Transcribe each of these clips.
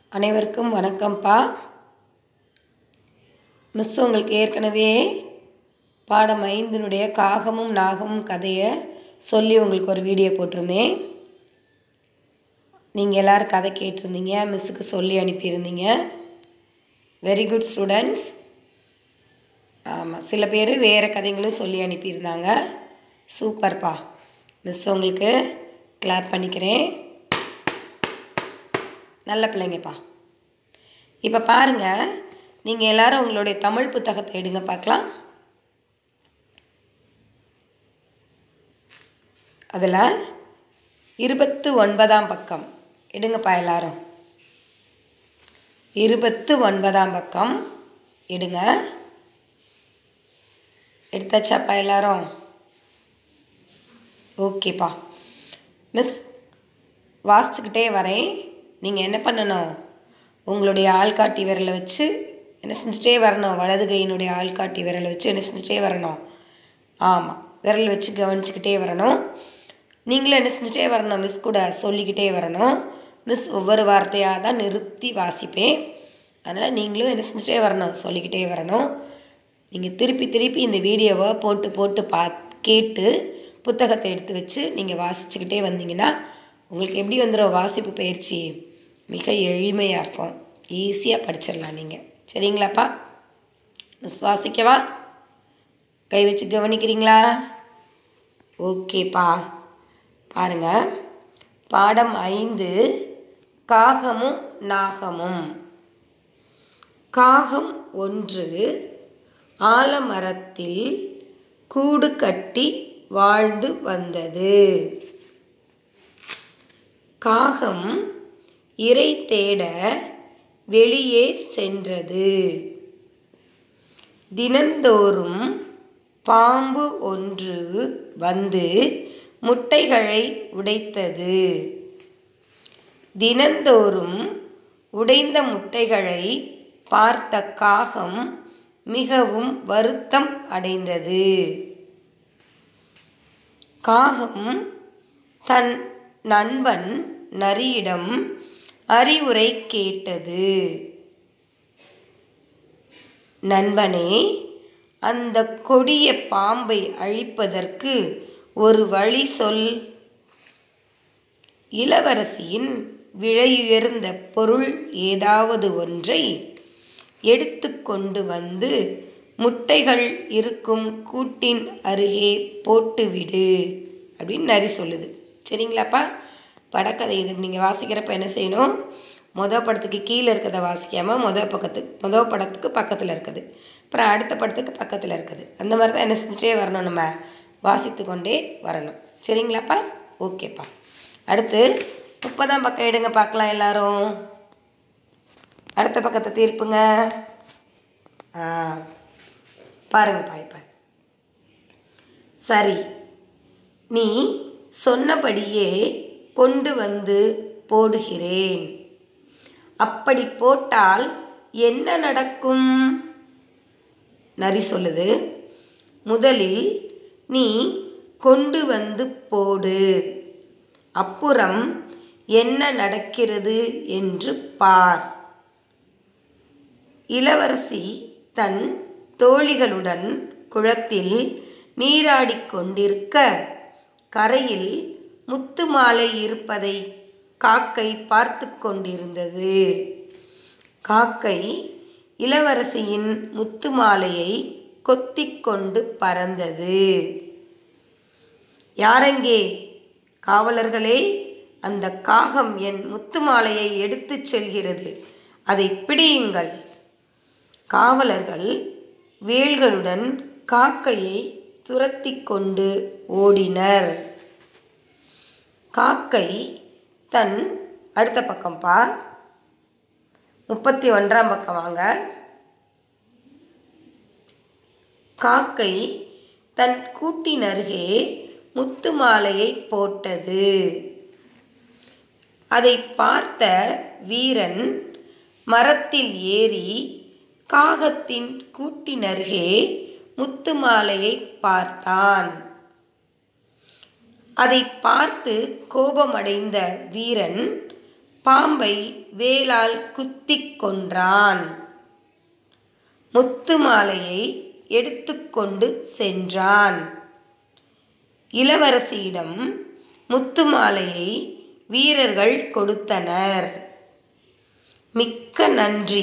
அனைவருக்கும் வணக்கம்ப்பா மிஸ் உங்களுக்கு ஏற்கனவே பாடம் ஐந்தினுடைய காகமும் நாகமும் கதையை சொல்லி உங்களுக்கு ஒரு வீடியோ போட்டிருந்தேன் நீங்கள் எல்லோரும் கதை கேட்டிருந்தீங்க மிஸ்ஸுக்கு சொல்லி அனுப்பியிருந்தீங்க வெரி குட் ஸ்டூடெண்ட்ஸ் ஆமாம் சில பேர் வேறு கதைங்களும் சொல்லி அனுப்பியிருந்தாங்க சூப்பர்ப்பா மிஸ் உங்களுக்கு கிளாப் பண்ணிக்கிறேன் நல்ல பிள்ளைங்கப்பா இப்போ பாருங்கள் நீங்கள் எல்லாரும் உங்களுடைய தமிழ் புத்தகத்தை எடுங்க பார்க்கலாம் அதில் இருபத்து ஒன்பதாம் பக்கம் எடுங்கப்பா எல்லாரும் இருபத்து ஒன்பதாம் பக்கம் எடுங்க எடுத்தாச்சாப்பா எல்லாரும் ஓகேப்பா மிஸ் வாசிச்சுக்கிட்டே வரேன் நீங்கள் என்ன பண்ணணும் உங்களுடைய ஆள்காட்டி விரலை வச்சு என்ன செஞ்சுட்டே வரணும் வலது கையினுடைய ஆள்காட்டி விரலை வச்சு என்ன செஞ்சுட்டே வரணும் ஆமாம் விரல் வச்சு கவனிச்சுக்கிட்டே வரணும் நீங்களும் என்ன செஞ்சுட்டே வரணும் மிஸ் கூட சொல்லிக்கிட்டே வரணும் மிஸ் ஒவ்வொரு வார்த்தையாக தான் நிறுத்தி வாசிப்பேன் அதனால் நீங்களும் என்ன செஞ்சுட்டே வரணும் சொல்லிக்கிட்டே வரணும் நீங்கள் திருப்பி திருப்பி இந்த வீடியோவை போட்டு போட்டு பா கேட்டு புத்தகத்தை எடுத்து வச்சு நீங்கள் வாசிச்சுக்கிட்டே வந்தீங்கன்னா உங்களுக்கு எப்படி வந்துடும் வாசிப்பு பயிற்சி மிக எளிமையாக இருக்கும் ஈஸியாக படிச்சிடலாம் நீங்கள் சரிங்களாப்பா மிஸ் வாசிக்கவா கை வச்சு கவனிக்கிறீங்களா ஓகேப்பா பாருங்கள் பாடம் ஐந்து காகமும் நாகமும் காகம் ஒன்று ஆலமரத்தில் கூடு கட்டி வாழ்ந்து வந்தது காகம் இறை தேட வெளியே சென்றது தினந்தோறும் பாம்பு ஒன்று வந்து முட்டைகளை உடைத்தது தினந்தோறும் உடைந்த முட்டைகளை பார்த்த காகம் மிகவும் வருத்தம் அடைந்தது காகம் தன் நண்பன் நரியிடம் அறிவுரை கேட்டது நண்பனே அந்த கொடிய பாம்பை அழிப்பதற்கு ஒரு வழி சொல் இளவரசியின் விலையுயர்ந்த பொருள் ஏதாவது ஒன்றை எடுத்து கொண்டு வந்து முட்டைகள் இருக்கும் கூட்டின் அருகே போட்டுவிடு அப்படின்னு நரி சொல்லுது சரிங்களாப்பா படக்கதை இது நீங்கள் வாசிக்கிறப்ப என்ன செய்யணும் மொதல் படத்துக்கு கீழே இருக்கிறத வாசிக்காமல் மொதல் பக்கத்துக்கு மொதல் படத்துக்கு பக்கத்தில் இருக்குது அப்புறம் அடுத்த படத்துக்கு பக்கத்தில் இருக்குது அந்த மாதிரி தான் என்ன செஞ்சுட்டே வரணும் நம்ம வாசித்து கொண்டே வரணும் சரிங்களாப்பா ஓகேப்பா அடுத்து முப்பதாம் பக்கம் எடுங்க பார்க்கலாம் எல்லாரும் அடுத்த பக்கத்தை தீர்ப்புங்க ஆ பாருங்கப்பா இப்போ சரி நீ சொன்னபடியே கொண்டு வந்து போடுகிறேன் அப்படி போட்டால் என்ன நடக்கும் நரி சொல்லுது முதலில் நீ கொண்டு வந்து போடு அப்புறம் என்ன நடக்கிறது என்று பார் இளவரசி தன் தோழிகளுடன் குளத்தில் நீராடிக் கொண்டிருக்க கரையில் முத்து மாலை இருப்பதை காக்கை பார்த்து கொண்டிருந்தது காக்கை இளவரசியின் முத்து மாலையை கொத்திக் கொண்டு பறந்தது யாரெங்கே காவலர்களே அந்த காகம் என் முத்து மாலையை எடுத்துச் செல்கிறது அதை பிடியுங்கள் காவலர்கள் வேல்களுடன் காக்கையை துரத்தி கொண்டு ஓடினர் காக்கை தன் அடுத்த பக்கம்ப்பா முப்பத்தி ஒன்றாம் பக்கம் வாங்க காக்கை தன் கூட்டின் அருகே முத்து மாலையை போட்டது அதை பார்த்த வீரன் மரத்தில் ஏறி காகத்தின் கூட்டின் அருகே முத்து மாலையை பார்த்தான் அதை பார்த்து கோபமடைந்த வீரன் பாம்பை வேலால் குத்திக் கொன்றான் முத்து மாலையை எடுத்துக்கொண்டு சென்றான் இளவரசியிடம் முத்து மாலையை வீரர்கள் கொடுத்தனர் மிக்க நன்றி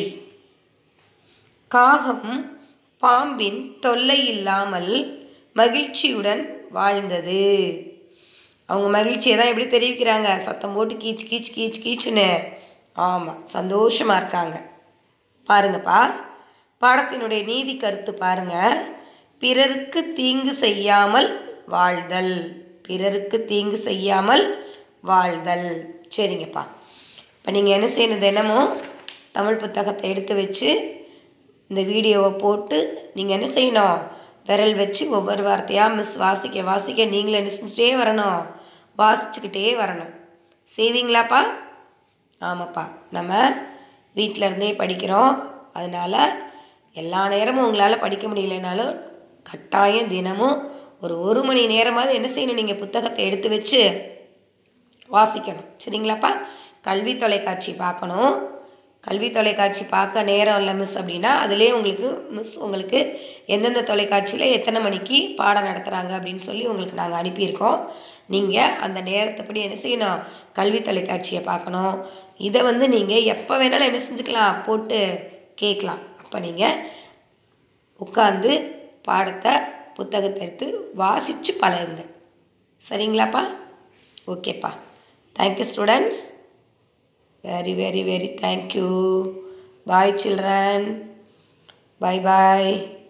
காகம் பாம்பின் தொல்லை இல்லாமல் மகிழ்ச்சியுடன் வாழ்ந்தது அவங்க மகிழ்ச்சியை தான் எப்படி தெரிவிக்கிறாங்க சத்தம் போட்டு கீச் கீச் கீச் கீச்சுன்னு ஆமாம் சந்தோஷமாக இருக்காங்க பாருங்கப்பா பாடத்தினுடைய நீதி கருத்து பாருங்க பிறருக்கு தீங்கு செய்யாமல் வாழ்தல் பிறருக்கு தீங்கு செய்யாமல் வாழ்தல் சரிங்கப்பா இப்போ நீங்கள் என்ன செய்யணும் தினமும் தமிழ் புத்தகத்தை எடுத்து வச்சு இந்த வீடியோவை போட்டு நீங்கள் என்ன செய்யணும் விரல் வச்சு ஒவ்வொரு வார்த்தையாக மிஸ் வாசிக்க வாசிக்க நீங்களும் என்ன செஞ்சுட்டே வரணும் வாசிச்சுக்கிட்டே வரணும் செய்வீங்களாப்பா ஆமாப்பா நம்ம வீட்டில் இருந்தே படிக்கிறோம் அதனால் எல்லா நேரமும் உங்களால் படிக்க முடியலனாலும் கட்டாயம் தினமும் ஒரு ஒரு மணி நேரமாவது என்ன செய்யணும் நீங்கள் புத்தகத்தை எடுத்து வச்சு வாசிக்கணும் சரிங்களாப்பா கல்வி தொலைக்காட்சி பார்க்கணும் கல்வி தொலைக்காட்சி பார்க்க நேரம் இல்லை மிஸ் அப்படின்னா அதிலே உங்களுக்கு மிஸ் உங்களுக்கு எந்தெந்த தொலைக்காட்சியில் எத்தனை மணிக்கு பாடம் நடத்துகிறாங்க அப்படின்னு சொல்லி உங்களுக்கு நாங்கள் அனுப்பியிருக்கோம் நீங்கள் அந்த நேரத்தைப்படி என்ன செய்யணும் கல்வி தொலைக்காட்சியை பார்க்கணும் இதை வந்து நீங்கள் எப்போ வேணாலும் என்ன செஞ்சுக்கலாம் போட்டு கேட்கலாம் அப்போ நீங்கள் உட்காந்து பாடத்தை புத்தகத்தை எடுத்து வாசித்து பழகுங்க சரிங்களாப்பா ஓகேப்பா thank you students very very very thank you bye children bye bye